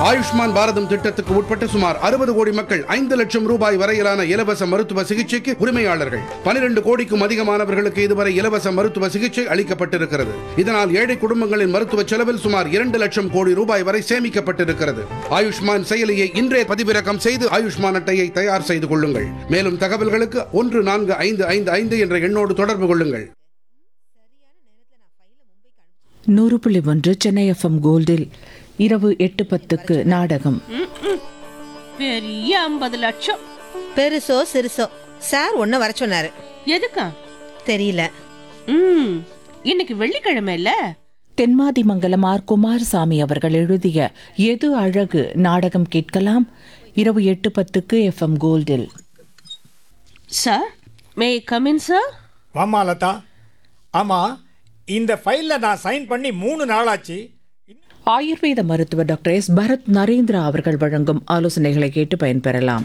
ஆயுஷ்மான் பாரதம் திட்டத்துக்கு உட்பட்ட சுமார் அறுபது கோடி மக்கள் ஐந்து லட்சம் ரூபாய் வரையிலான இலவச மருத்துவ சிகிச்சைக்கு உரிமையாளர்கள் பனிரெண்டு கோடிக்கும் அதிகமானவர்களுக்கு இதுவரை இலவச மருத்துவ சிகிச்சை அளிக்கப்பட்டிருக்கிறது இதனால் ஏழை குடும்பங்களின் மருத்துவ செலவில் சுமார் இரண்டு லட்சம் கோடி ரூபாய் வரை சேமிக்கப்பட்டிருக்கிறது ஆயுஷ்மான் செயலியை இன்றே பதிவிறக்கம் செய்து ஆயுஷ்மான் அட்டையை தயார் செய்து கொள்ளுங்கள் மேலும் தகவல்களுக்கு ஒன்று நான்கு ஐந்து ஐந்து ஐந்து என்ற எண்ணோடு தொடர்பு கொள்ளுங்கள் நூறு புள்ளி ஒன்று சென்னை எஃப்எம் கோல்டில் இரவு எட்டு பத்துக்கு நாடகம் பெரிய ஐம்பது லட்சம் பெருசோ சிறுசோ சார் ஒன்னு வர சொன்னாரு எதுக்கா தெரியல ம் இன்னைக்கு வெள்ளிக்கிழமை இல்ல தென்மாதி மங்கலம் ஆர் குமாரசாமி அவர்கள் எழுதிய எது அழகு நாடகம் கேட்கலாம் இரவு எட்டு பத்துக்கு எஃப்எம் கோல்டில் சார் மே கமின் சார் வாமா லதா ஆமா இந்த ஃபைல்ல நான் சைன் பண்ணி மூணு நாளாச்சு ஆயுர்வேத மருத்துவர் டாக்டர் எஸ் பரத் நரேந்திரா அவர்கள் வழங்கும் ஆலோசனைகளை கேட்டு பயன்பெறலாம்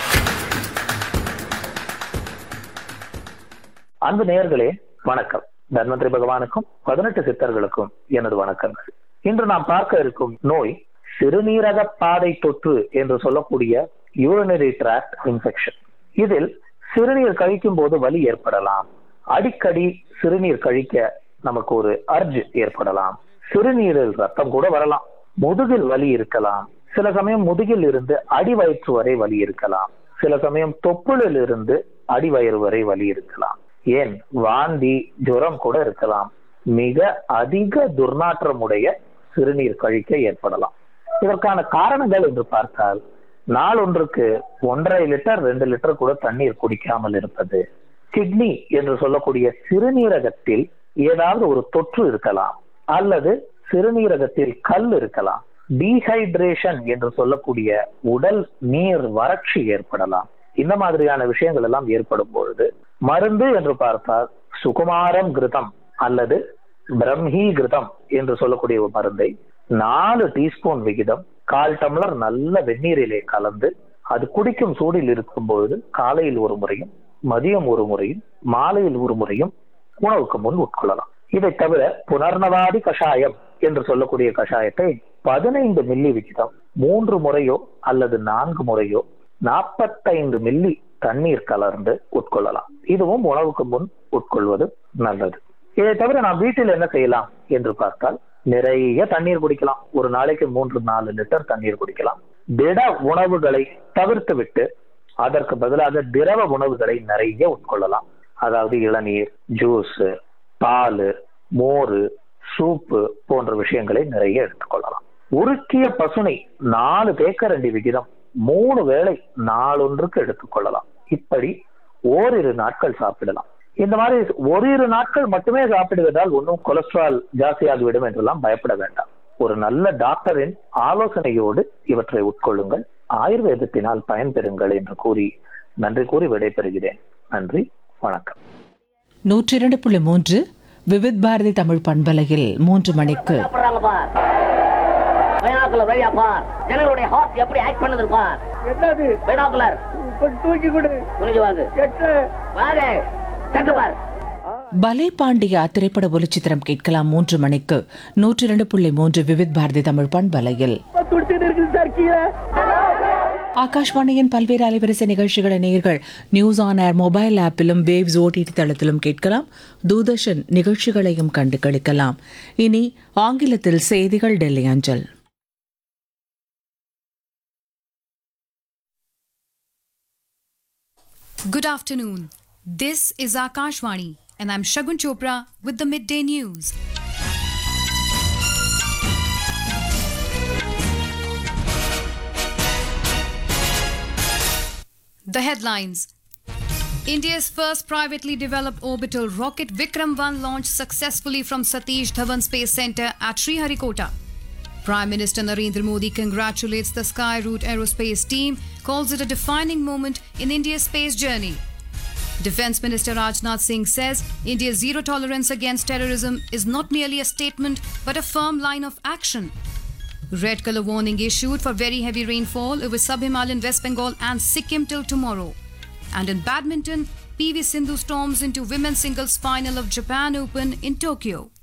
அன்பு நேயர்களே வணக்கம் தன்வந்திரி பகவானுக்கும் பதினெட்டு சித்தர்களுக்கும் எனது வணக்கங்கள் இன்று நாம் பார்க்க இருக்கும் நோய் சிறுநீரக பாதை தொற்று என்று சொல்லக்கூடிய யூரினரி ட்ராக்ட் இன்ஃபெக்ஷன் இதில் சிறுநீர் கழிக்கும் போது வலி ஏற்படலாம் அடிக்கடி சிறுநீர் கழிக்க நமக்கு ஒரு அர்ஜ் ஏற்படலாம் சிறுநீரில் ரத்தம் கூட வரலாம் முதுகில் வலி இருக்கலாம் சில சமயம் முதுகில் இருந்து அடிவயிற்று வரை வலி இருக்கலாம் சில சமயம் தொப்புளில் இருந்து அடிவயிறு வரை வலி இருக்கலாம் ஏன் வாந்தி ஜுரம் கூட இருக்கலாம் மிக அதிக துர்நாற்றமுடைய சிறுநீர் கழிக்க ஏற்படலாம் இதற்கான காரணங்கள் என்று பார்த்தால் நாள் ஒன்றுக்கு ஒன்றரை லிட்டர் ரெண்டு லிட்டர் கூட தண்ணீர் குடிக்காமல் இருப்பது கிட்னி என்று சொல்லக்கூடிய சிறுநீரகத்தில் ஏதாவது ஒரு தொற்று இருக்கலாம் அல்லது சிறுநீரகத்தில் கல் இருக்கலாம் டீஹைட்ரேஷன் என்று சொல்லக்கூடிய உடல் நீர் வறட்சி ஏற்படலாம் இந்த மாதிரியான விஷயங்கள் எல்லாம் ஏற்படும் பொழுது மருந்து என்று பார்த்தால் சுகுமாரம் கிருதம் அல்லது பிரம்ஹி கிருதம் என்று சொல்லக்கூடிய ஒரு மருந்தை நாலு டீஸ்பூன் விகிதம் கால் டம்ளர் நல்ல வெந்நீரிலே கலந்து அது குடிக்கும் சூடில் இருக்கும் பொழுது காலையில் ஒரு முறையும் மதியம் ஒரு முறையும் மாலையில் ஒரு முறையும் உணவுக்கு முன் உட்கொள்ளலாம் இதை தவிர புனர்ணவாதி கஷாயம் என்று சொல்லக்கூடிய கஷாயத்தை பதினைந்து மில்லி விகிதம் மூன்று முறையோ அல்லது நான்கு முறையோ நாற்பத்தைந்து மில்லி தண்ணீர் கலர்ந்து உட்கொள்ளலாம் இதுவும் உணவுக்கு முன் உட்கொள்வது நல்லது இதை தவிர நாம் வீட்டில் என்ன செய்யலாம் என்று பார்த்தால் நிறைய தண்ணீர் குடிக்கலாம் ஒரு நாளைக்கு மூன்று நாலு லிட்டர் தண்ணீர் குடிக்கலாம் திட உணவுகளை தவிர்த்து விட்டு அதற்கு பதிலாக திரவ உணவுகளை நிறைய உட்கொள்ளலாம் அதாவது இளநீர் ஜூஸ் பால் மோர் சூப்பு போன்ற விஷயங்களை நிறைய எடுத்துக்கொள்ளலாம் உருக்கிய பசுனை நாலு தேக்கரண்டி விகிதம் மூணு வேளை நாளொன்றுக்கு எடுத்துக்கொள்ளலாம் இப்படி ஓரிரு நாட்கள் சாப்பிடலாம் இந்த மாதிரி ஓரிரு நாட்கள் மட்டுமே சாப்பிடுவதால் ஒன்றும் கொலஸ்ட்ரால் ஜாஸ்தியாகிவிடும் என்றெல்லாம் பயப்பட வேண்டாம் ஒரு நல்ல டாக்டரின் ஆலோசனையோடு இவற்றை உட்கொள்ளுங்கள் ஆயுர்வேதத்தினால் பயன்பெறுங்கள் என்று கூறி நன்றி கூறி விடைபெறுகிறேன் நன்றி வணக்கம் நூற்றி இரண்டு புள்ளி மூன்று விவித் பாரதி தமிழ் பண்பலையில் மூன்று மணிக்கு சாப்பிடுறாங்க பார் பைனாக்குலர் வழியா பார் ஜனங்களுடைய ஹார்ட் எப்படி ஆக்ட் பண்ணுது பார் என்னது பைனாக்குலர் தூக்கி கொடு புரிஞ்சு வாங்க எட்டு வாங்க சட்டு பார் பலே பாண்டியா திரைப்பட ஒலிச்சித்திரம் கேட்கலாம் மூன்று மணிக்கு நூற்றி இரண்டு புள்ளி மூன்று விவித் பாரதி தமிழ் பண்பலையில் துடிச்சுட்டு இருக்குது சார் கீழே ஆகாஷ்வாணியின் பல்வேறு அலைவரிசை நிகழ்ச்சிகளை நேயர்கள் நியூஸ் ஆன் ஏர் மொபைல் ஆப்பிலும் வேவ்ஸ் ஓடிடி தளத்திலும் கேட்கலாம் தூதர்ஷன் நிகழ்ச்சிகளையும் கண்டு களிக்கலாம் இனி ஆங்கிலத்தில் செய்திகள் டெல்லி அஞ்சல் Good afternoon. This is Akashvani, and I'm Shagun Chopra with the midday news. The headlines India's first privately developed orbital rocket Vikram 1 launched successfully from Satish Dhawan Space Center at Sriharikota. Prime Minister Narendra Modi congratulates the Skyroot Aerospace team, calls it a defining moment in India's space journey. Defense Minister Rajnath Singh says India's zero tolerance against terrorism is not merely a statement but a firm line of action. Red color warning issued for very heavy rainfall over sub Himalayan West Bengal and Sikkim till tomorrow. And in badminton, PV Sindhu storms into women's singles final of Japan Open in Tokyo.